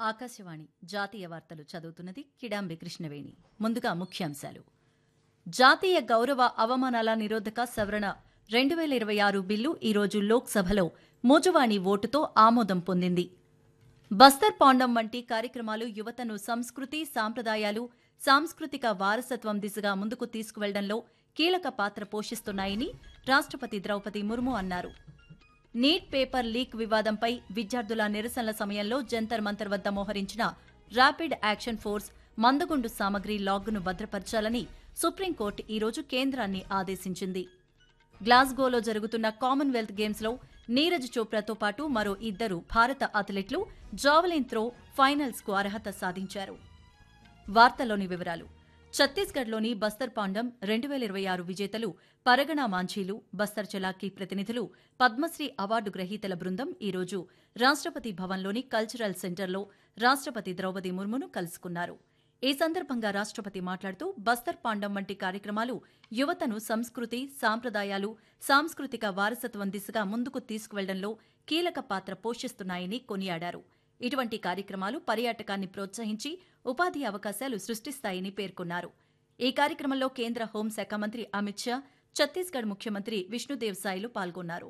ఆకాశవాణి జాతీయ వార్తలు చదువుతున్నది కిడాంబి కృష్ణవేణి ముందుగా ముఖ్యాంశాలు జాతీయ గౌరవ అవమానాల నిరోధక సవరణ రెండు వేల ఇరవై ఆరు బిల్లు ఈరోజు లోక్సభలో మోజువాణి ఓటుతో ఆమోదం పొందింది బస్తర్ పాండం వంటి కార్యక్రమాలు యువతను సంస్కృతి సాంప్రదాయాలు సాంస్కృతిక వారసత్వం దిశగా ముందుకు తీసుకువెళ్లడంలో కీలక పాత్ర పోషిస్తున్నాయని రాష్ట్రపతి ద్రౌపది ముర్ము అన్నారు నీట్ పేపర్ లీక్ వివాదంపై విద్యార్థుల నిరసనల సమయంలో జంతర్ మంతర్ వద్ద మోహరించిన ర్యాపిడ్ యాక్షన్ ఫోర్స్ మందగుండు సామగ్రి లాగ్ను భద్రపరచాలని సుప్రీంకోర్టు ఈరోజు కేంద్రాన్ని ఆదేశించింది గ్లాస్గోలో జరుగుతున్న కామన్వెల్త్ గేమ్స్లో నీరజ్ చోప్రాతో పాటు మరో ఇద్దరు భారత అథ్లెట్లు జావలిన్ త్రో ఫైనల్స్కు అర్హత సాధించారు వార్తలోని వివరాలు ఛత్తీస్గఢ్లోని బస్తర్ పాండం రెండు వేల ఇరవై ఆరు విజేతలు పరగణ మాంఝీలు బస్తర్ చలాకీ ప్రతినిధులు పద్మశ్రీ అవార్డు గ్రహీతల బృందం ఈరోజు రాష్ట్రపతి భవన్లోని కల్చరల్ సెంటర్లో రాష్ట్రపతి ద్రౌపది ముర్మును కలుసుకున్నారు ఈ సందర్భంగా రాష్ట్రపతి మాట్లాడుతూ బస్తర్ పాండం వంటి కార్యక్రమాలు యువతను సంస్కృతి సాంప్రదాయాలు సాంస్కృతిక వారసత్వం దిశగా ముందుకు తీసుకువెళ్లడంలో కీలక పాత్ర పోషిస్తున్నాయని కొనియాడారు ఇటువంటి కార్యక్రమాలు పర్యాటకాన్ని ప్రోత్సహించి ఉపాధి అవకాశాలు సృష్టిస్తాయని పేర్కొన్నారు ఈ కార్యక్రమంలో కేంద్ర హోంశాఖ మంత్రి అమిత్ షా ఛత్తీస్గఢ్ ముఖ్యమంత్రి విష్ణుదేవ్ సాయిలు పాల్గొన్నారు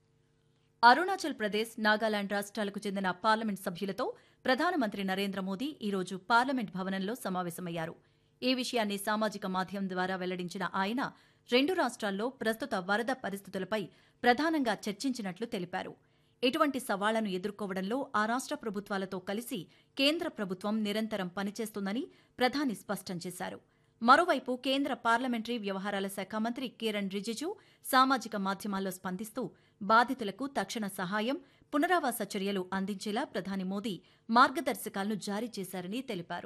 అరుణాచల్ ప్రదేశ్ నాగాలాండ్ రాష్ట్రాలకు చెందిన పార్లమెంట్ సభ్యులతో ప్రధానమంత్రి నరేంద్ర మోదీ ఈరోజు పార్లమెంట్ భవనంలో సమావేశమయ్యారు ఈ విషయాన్ని సామాజిక మాధ్యమం ద్వారా వెల్లడించిన ఆయన రెండు రాష్ట్రాల్లో ప్రస్తుత వరద పరిస్థితులపై ప్రధానంగా చర్చించినట్లు తెలిపారు ఇటువంటి సవాళ్లను ఎదుర్కోవడంలో ఆ రాష్ట్ర ప్రభుత్వాలతో కలిసి కేంద్ర ప్రభుత్వం నిరంతరం పనిచేస్తుందని ప్రధాని స్పష్టం చేశారు మరోవైపు కేంద్ర పార్లమెంటరీ వ్యవహారాల శాఖ మంత్రి కిరణ్ రిజిజు సామాజిక మాధ్యమాల్లో స్పందిస్తూ బాధితులకు తక్షణ సహాయం పునరావాస చర్యలు అందించేలా ప్రధాని మోదీ మార్గదర్శకాలను జారీ చేశారని తెలిపారు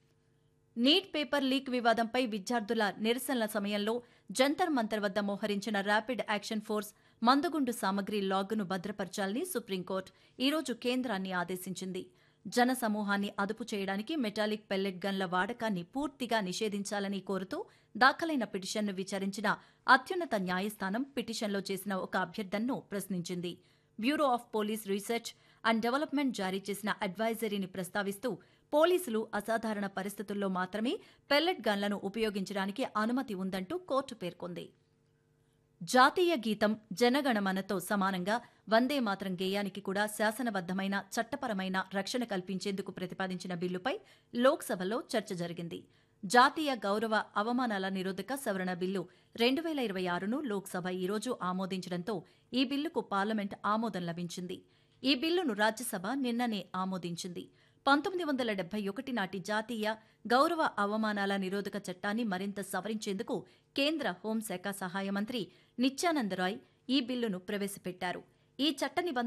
నీట్ పేపర్ లీక్ వివాదంపై విద్యార్థుల నిరసనల సమయంలో జంతర్ మంతర్ వద్ద మోహరించిన ర్యాపిడ్ యాక్షన్ ఫోర్స్ మందుగుండు సామగ్రి లాగ్ను భద్రపరచాలని సుప్రీంకోర్టు ఈరోజు కేంద్రాన్ని ఆదేశించింది జన సమూహాన్ని అదుపు చేయడానికి మెటాలిక్ పెల్లెట్ గన్ల వాడకాన్ని పూర్తిగా నిషేధించాలని కోరుతూ దాఖలైన పిటిషన్ను విచారించిన అత్యున్నత న్యాయస్థానం పిటిషన్లో చేసిన ఒక అభ్యర్థనను ప్రశ్నించింది bureau of police research and development జారీ చేసిన అడ్వైజరీని ప్రస్తావిస్తూ పోలీసులు అసాధారణ పరిస్థితుల్లో మాత్రమే పెల్లెట్ గన్లను ఉపయోగించడానికి అనుమతి ఉందంటూ కోర్టు పేర్కొంది జాతీయ గీతం జనగణమనతో సమానంగా వందే మాత్రం గేయానికి కూడా శాసనబద్దమైన చట్టపరమైన రక్షణ కల్పించేందుకు ప్రతిపాదించిన బిల్లుపై లోక్సభలో చర్చ జరిగింది జాతీయ గౌరవ అవమానాల నిరోధక సవరణ బిల్లు రెండు వేల ఇరవై ఆరును లోక్సభ ఈరోజు ఆమోదించడంతో ఈ బిల్లుకు పార్లమెంట్ ఆమోదం లభించింది ఈ బిల్లును రాజ్యసభ నిన్ననే ఆమోదించింది పంతొమ్మిది వందల డెబ్బై ఒకటి నాటి జాతీయ గౌరవ అవమానాల నిరోధక చట్టాన్ని మరింత సవరించేందుకు కేంద్ర హోంశాఖ సహాయ మంత్రి నిత్యానందరాయ్ ఈ బిల్లును ప్రవేశపెట్టారు ఈ చట్ట నిబంధన